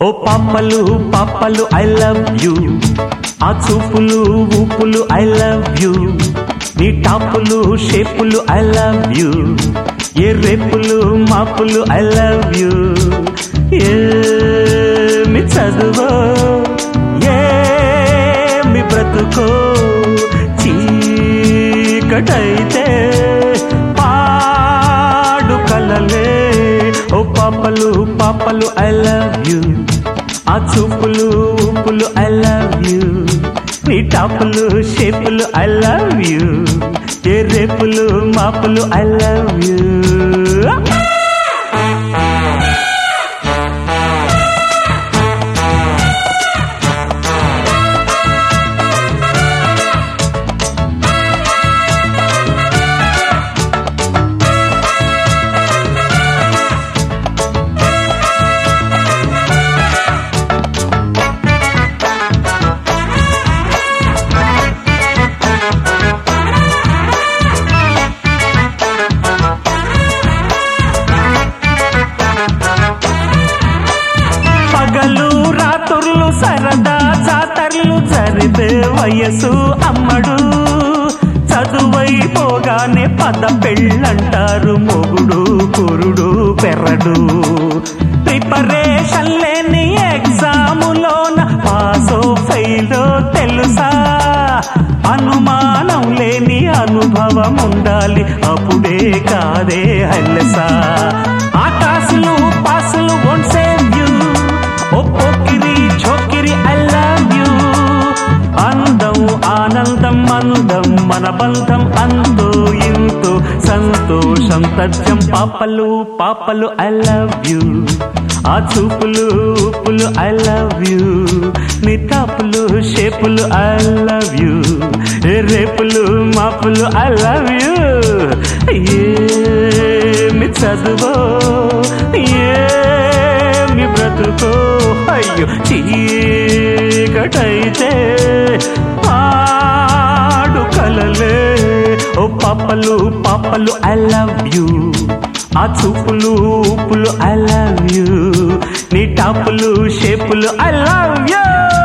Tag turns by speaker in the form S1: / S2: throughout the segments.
S1: ఓ పాపలు పాపలు I love you ఆ చూపులు ఊపులు ఐ లవ్ యూ నీ టాపులు షేపులు ఐ లవ్ యూ ఏ రేపులు మాపులు ఐ లవ్ యూ ఏమి చదువో ఏమి బ్రతుకో చీకటైతే పాడు కలలే ఓ పాపలు పాపలు ఐ లవ్ యూ ఆ చూపులు ఊపులు ఐ లవ్ యూ నీ టాపులు షేపులు ఐ లవ్ యూ ఏ రేపులు మాపులు ఐ లవ్ యూ పగలు రాత్రులు సరదా జాతరలు జరిపే వయసు అమ్మడు చదువైపోగానే పద పెళ్ళంటారు మొగుడు కురుడు పెరడు ప్రిపరేషన్ లేని ఎగ్జాములోన పాసో ఫెయిలో తెలుసా అనుమానం లేని అనుభవం ఉండాలి అప్పుడే కాదే హల్లసా ఆకాశలు పాసులు వోంట్ సేవ్ యూ ఓ పోకిరి చోకిరి ఐ లవ్ యూ అందం ఆనందం అందం మన బంధం అంతో ఇంతో సంతోషం తథ్యం పాపలు పాపలు ఐ లవ్ యూ ఆ చూపులు ఊపులు ఐ లవ్ యూ నీ టాపులు షేపులు ఐ లవ్ యూ ఏ రేపులు మాపులు ఐ లవ్ యూ ఏమి చదువో ఏమి బ్రతుకో అయ్యో చీకటైతే పాడు కలలే ఓ పాపలు పాపలు ఐ లవ్ యూ ఆ చూపులు ఊపులు ఐ లవ్ యూ నీ టాపులు షేపులు ఐ లవ్ యూ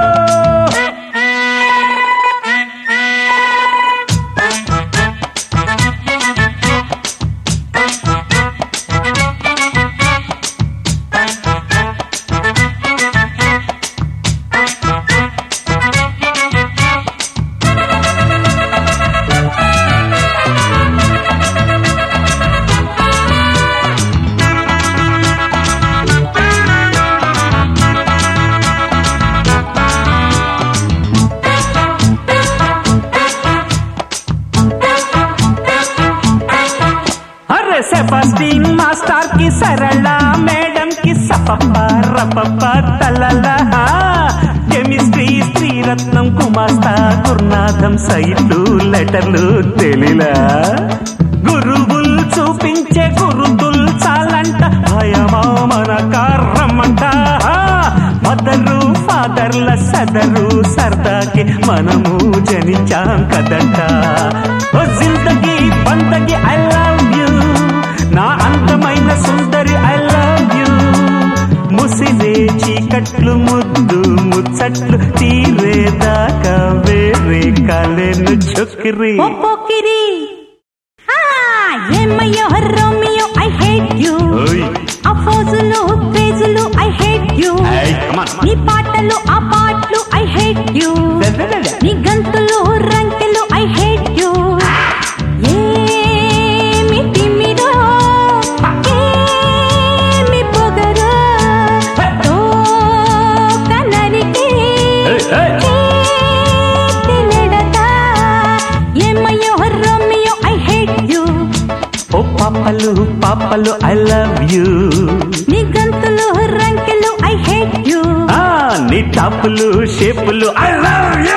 S1: అరే సెబాస్టిన్ మాస్టర్ కి సరళ మేడం కి సపప్ప రపప్ప తలల కెమిస్ట్రీ శ్రీరత్నం కుమాస్తా గురునాథం సైట్లు లెటర్లు తెలిలా గురువులు చూపించే గురుతుల్ చాలంట భయమా మన కార్రమ్మంట మదరు ఫాదర్ల సదరు సరదాకి మనము జనించాం కదంట ఓ జిందగీ బందగి ఐ లవ్ యూ నా అందమైన సుందరి ఐ లవ్ యూ ముసిరే చీకట్లు ముద్దు ముచ్చట్లు తీరేదాకా వేరే కాలేను చొక్కిరి
S2: ఓ పోకిరి ఆ, ఏమయ్యో రోమియో ఐ హేట్ యు
S1: ఓయ్
S2: ఆ ఫోజులు క్రేజులు ఐ హేట్ యు
S1: ఏయ్, come on, come on.
S2: నీ పాటలు ఆ పాటలు ఐ హేట్ యు నీ గంతులు రంకెలు ఐ హేట్ యు ఏమి తిమ్మిరో ఏమి పొగరో తోక నరికి
S1: ఏయ్, ఏయ్.
S2: చేతిలెడత ఏమయ్యో రోమియో ఐ హేట్ యు
S1: ఓ పాపలు పాపలు ఐ లవ్ యూ
S2: నీ గంతులు రంకెలు ఐ హేట్ యు
S1: ఆ నీ టాపులు షేపులు ఐ లవ్ యూ